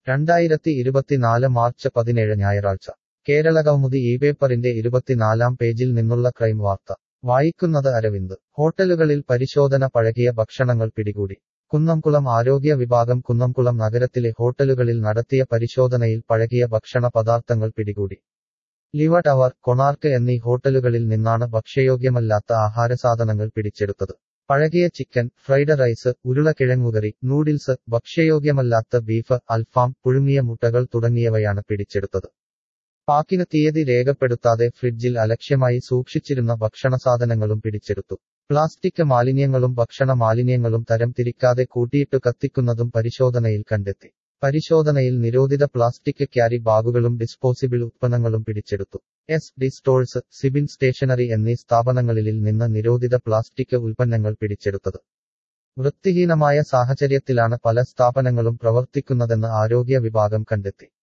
രണ്ടായിരത്തി ഇരുപത്തിനാല് മാർച്ച് പതിനേഴ് ഞായറാഴ്ച കേരളകൗമുദി ഈ പേപ്പറിന്റെ ഇരുപത്തിനാലാം പേജിൽ നിന്നുള്ള ക്രൈം വാർത്ത വായിക്കുന്നത് അരവിന്ദ് ഹോട്ടലുകളിൽ പരിശോധന പഴകിയ ഭക്ഷണങ്ങൾ പിടികൂടി കുന്നംകുളം ആരോഗ്യ വിഭാഗം കുന്നംകുളം നഗരത്തിലെ ഹോട്ടലുകളിൽ നടത്തിയ പരിശോധനയിൽ പഴകിയ ഭക്ഷണ പദാർത്ഥങ്ങൾ പിടികൂടി ലിവ ടവർ കൊണാർക്ക് എന്നീ ഹോട്ടലുകളിൽ നിന്നാണ് ഭക്ഷ്യയോഗ്യമല്ലാത്ത ആഹാരസാധനങ്ങൾ പിടിച്ചെടുത്തത് പഴകിയ ചിക്കൻ ഫ്രൈഡ് റൈസ് ഉരുളക്കിഴങ്ങുകറി നൂഡിൽസ് ഭക്ഷ്യയോഗ്യമല്ലാത്ത ബീഫ് അൽഫാം പുഴുങ്ങിയ മുട്ടകൾ തുടങ്ങിയവയാണ് പിടിച്ചെടുത്തത് പാക്കിന് തീയതി രേഖപ്പെടുത്താതെ ഫ്രിഡ്ജിൽ അലക്ഷ്യമായി സൂക്ഷിച്ചിരുന്ന ഭക്ഷണസാധനങ്ങളും പിടിച്ചെടുത്തു പ്ലാസ്റ്റിക് മാലിന്യങ്ങളും ഭക്ഷണ മാലിന്യങ്ങളും തരം തിരിക്കാതെ കൂട്ടിയിട്ട് കത്തിക്കുന്നതും പരിശോധനയിൽ കണ്ടെത്തി പരിശോധനയിൽ നിരോധിത പ്ലാസ്റ്റിക് ക്യാരി ബാഗുകളും ഡിസ്പോസിബിൾ ഉത്പന്നങ്ങളും പിടിച്ചെടുത്തു S D stores Sibin stationery എന്നീ സ്ഥാപനങ്ങളിൽ നിന്ന് നിരോധിത പ്ലാസ്റ്റിക് ഉൽപ്പന്നങ്ങൾ പിടിച്ചെടുത്തത് വൃത്തിഹീനമായ സാഹചര്യത്തിലാണ് പല സ്ഥാപനങ്ങളും പ്രവർത്തിക്കുന്നതെന്ന് ആരോഗ്യ വിഭാഗം കണ്ടെത്തി